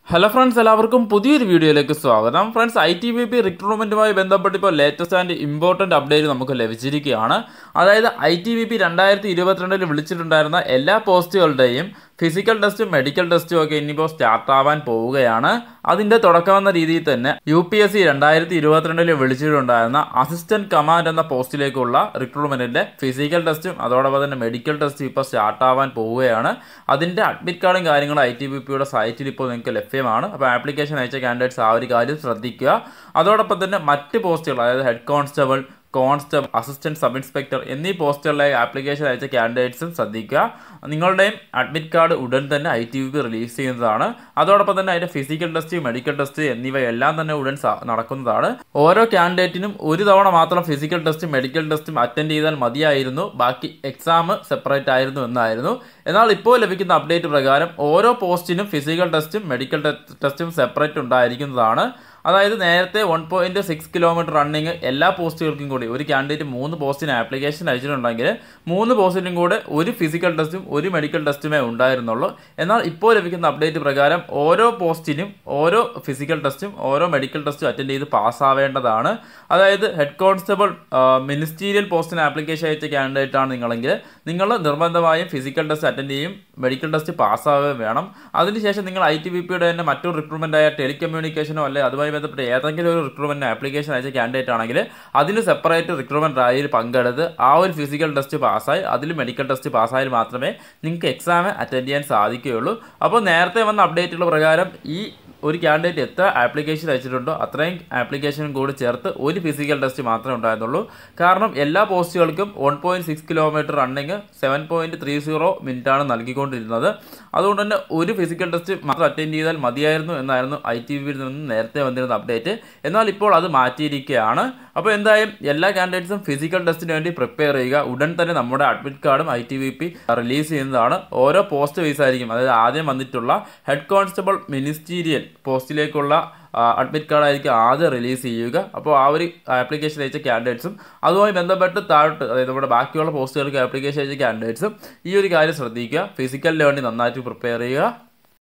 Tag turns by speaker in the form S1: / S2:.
S1: hello friends എല്ലാവർക്കും പുതിയൊരു വീഡിയോയിലേക്ക് സ്വാഗതം friends I T B P റിക്രൂട്ട്മെൻറ്റുമായി ബന്ധപ്പെട്ട് ഇപ്പോൾ ലേറ്റസ്റ്റ് ആൻഡ് ഇമ്പോർട്ടൻ്റ് അപ്ഡേറ്റ് നമുക്ക് ലഭിച്ചിരിക്കുകയാണ് അതായത് ഐ ടി ബി പി രണ്ടായിരത്തി ഇരുപത്തിരണ്ടിൽ വിളിച്ചിട്ടുണ്ടായിരുന്ന എല്ലാ പോസ്റ്റുകളുടെയും ഫിസിക്കൽ ടെസ്റ്റും മെഡിക്കൽ ടെസ്റ്റും ഒക്കെ ഇനിയിപ്പോൾ സ്റ്റാർട്ട് ആവാൻ പോവുകയാണ് അതിൻ്റെ തുടക്കമെന്ന രീതിയിൽ തന്നെ യു പി എസ് സി രണ്ടായിരത്തി ഇരുപത്തിരണ്ടിൽ വിളിച്ചിട്ടുണ്ടായിരുന്ന അസിസ്റ്റന്റ് കമാൻഡ് എന്ന പോസ്റ്റിലേക്കുള്ള റിക്രൂട്ട്മെൻറ്റിൻ്റെ ഫിസിക്കൽ ടെസ്റ്റും അതോടൊപ്പം തന്നെ മെഡിക്കൽ ടെസ്റ്റും ഇപ്പോൾ സ്റ്റാർട്ട് ആവാൻ പോവുകയാണ് അതിൻ്റെ അഡ്മിറ്റ് കാർഡും കാര്യങ്ങളും ഐ ടി ബി പിയുടെ സൈറ്റിൽ ഇപ്പോൾ നിങ്ങൾക്ക് ലഭ്യമാണ് അപ്പോൾ ആപ്ലിക്കേഷൻ അയച്ച കാൻഡിഡേറ്റ്സ് ആ ഒരു കാര്യം ശ്രദ്ധിക്കുക അതോടൊപ്പം തന്നെ മറ്റ് പോസ്റ്റുകൾ അതായത് head constable constable assistant sub inspector എന്നീ പോസ്റ്റുകളിലെ ആപ്ലിക്കേഷൻ അയച്ച കാൻഡിഡേറ്റ്സും ശ്രദ്ധിക്കുക നിങ്ങളുടെയും അഡ്മിറ്റ് കാർഡ് ഉടൻ തന്നെ ഐ ടി ബി റിലീസ് ചെയ്യുന്നതാണ് അതോടൊപ്പം തന്നെ അതിൻ്റെ ഫിസിക്കൽ ടെസ്റ്റ് മെഡിക്കൽ ടെസ്റ്റ് എന്നിവയെല്ലാം തന്നെ ഉടൻ സ- നടക്കുന്നതാണ് ഓരോ കാൻഡിഡേറ്റിനും ഒരു തവണ മാത്രം ഫിസിക്കൽ ടെസ്റ്റും മെഡിക്കൽ ടെസ്റ്റും അറ്റൻഡ് ചെയ്താൽ മതിയായിരുന്നു ബാക്കി എക്സാം സെപ്പറേറ്റ് ആയിരുന്നു എന്നായിരുന്നു എന്നാൽ ഇപ്പോൾ ലഭിക്കുന്ന അപ്ഡേറ്റ് പ്രകാരം ഓരോ പോസ്റ്റിനും ഫിസിക്കൽ ടെസ്റ്റും മെഡിക്കൽ ടെസ്റ്റും സെപ്പറേറ്റ് ഉണ്ടായിരിക്കുന്നതാണ് അതായത് നേരത്തെ one point six kilometre running എല്ലാ പോസ്റ്റുകൾക്കും കൂടി ഒരു കാൻഡിഡേറ്റ് മൂന്ന് പോസ്റ്റിന് ആപ്ലിക്കേഷൻ അയച്ചിട്ടുണ്ടെങ്കിൽ മൂന്ന് പോസ്റ്റിനും കൂടെ ഒരു ഫിസിക്കൽ ടെസ്റ്റും ഒരു മെഡിക്കൽ ടെസ്റ്റുമേ ഉണ്ടായിരുന്നുള്ളൂ എന്നാൽ ഇപ്പോൾ ലഭിക്കുന്ന അപ്ഡേറ്റ് പ്രകാരം ഓരോ പോസ്റ്റിനും ഓരോ ഫിസിക്കൽ ടെസ്റ്റും ഓരോ മെഡിക്കൽ ടെസ്റ്റും അറ്റൻഡ് ചെയ്ത് പാസ്സാവേണ്ടതാണ് അതായത് ഹെഡ് കോൺസ്റ്റബിൾ മിനിസ്റ്റീരിയൽ പോസ്റ്റിന് ആപ്ലിക്കേഷൻ അയച്ച കാൻഡിഡേറ്റ് ആണ് നിങ്ങളെങ്കിൽ നിങ്ങൾ നിർബന്ധമായും ഫിസിക്കൽ ടെസ്റ്റ് അറ്റൻഡ് ചെയ്യും മെഡിക്കൽ ടെസ്റ്റ് പാസ്സാവുകയും വേണം അതിനുശേഷം നിങ്ങൾ ഐ ടി ബി പിയുടെ തന്നെ മറ്റൊരു റിക്രൂട്ട്മെൻ്റ് ആയ ടെലികമ്മ്യൂണിക്കേഷനോ അല്ലെ അതുമായി ബന്ധപ്പെട്ട് ഏതെങ്കിലും ഒരു റിക്രൂട്ട്മെൻറ്റ് ആപ്ലിക്കേഷൻ അയച്ച കാൻഡിഡേറ്റ് ആണെങ്കിൽ അതിന് സെപ്പറേറ്റ് റിക്രൂട്ട്മെൻറ്റ് റാലിയിൽ പങ്കെടുത്ത് ആ ഒരു ഫിസിക്കൽ ടെസ്റ്റ് പാസ്സായി അതിൽ മെഡിക്കൽ ടെസ്റ്റ് പാസ്സായാൽ മാത്രമേ നിങ്ങൾക്ക് എക്സാം അറ്റൻഡ് ചെയ്യാൻ സാധിക്കുകയുള്ളൂ അപ്പോൾ നേരത്തെ വന്ന അപ്ഡേറ്റുകൾ പ്രകാരം ഈ ഒരു കാൻഡിഡേറ്റ് എത്ര ആപ്ലിക്കേഷൻ അയച്ചിട്ടുണ്ടോ അത്രയും ആപ്ലിക്കേഷനും കൂടി ചേർത്ത് ഒരു ഫിസിക്കൽ ടെസ്റ്റ് മാത്രമേ ഉണ്ടായിരുന്നുള്ളൂ കാരണം എല്ലാ പോസ്റ്റുകൾക്കും one point six kilometre running seven point three zero മിനിറ്റാണ് നൽകിക്കൊണ്ടിരുന്നത് അതുകൊണ്ട് തന്നെ ഒരു ഫിസിക്കൽ ടെസ്റ്റ് മാത്രം അറ്റൻഡ് ചെയ്താൽ മതിയായിരുന്നു എന്നായിരുന്നു ഐ ടി വിയിൽ നിന്ന് നേരത്തെ വന്നിരുന്ന അപ്ഡേറ്റ് എന്നാൽ ഇപ്പോൾ അത് മാറ്റിയിരിക്കുകയാണ് അപ്പോൾ എന്തായാലും എല്ലാ കാൻഡിഡേറ്റ്സും ഫിസിക്കൽ ടെസ്റ്റിന് വേണ്ടി പ്രിപ്പയർ ചെയ്യുക ഉടൻ തന്നെ നമ്മുടെ അഡ്മിറ്റ് കാർഡും I T B P release ചെയ്യുന്നതാണ് ഓരോ പോസ്റ്റ് വൈസ് ആയിരിക്കും അതായത് ആദ്യം വന്നിട്ടുള്ള ഹെഡ് കോൺസ്റ്റബിൾ മിനിസ്റ്റീരിയൽ പോസ്റ്റിലേക്കുള്ള അഡ്മിറ്റ് കാർഡ് ആയിരിക്കും ആദ്യം റിലീസ് ചെയ്യുക അപ്പോൾ ആ ഒരു ആപ്ലിക്കേഷൻ അയച്ച കാൻഡിഡേറ്റ്സും അതുമായി ബന്ധപ്പെട്ട് താഴോട്ട് അതായത് നമ്മുടെ ബാക്കിയുള്ള പോസ്റ്റുകൾക്ക് ആപ്ലിക്കേഷൻ അയച്ച കാൻഡിഡേറ്റ്സും ഈ ഒരു കാര്യം ശ്രദ്ധിക്കുക ഫിസിക്കൽ ലേണിംഗ് നന്നായിട്ട് പ്രിപ്പയർ ചെയ്യുക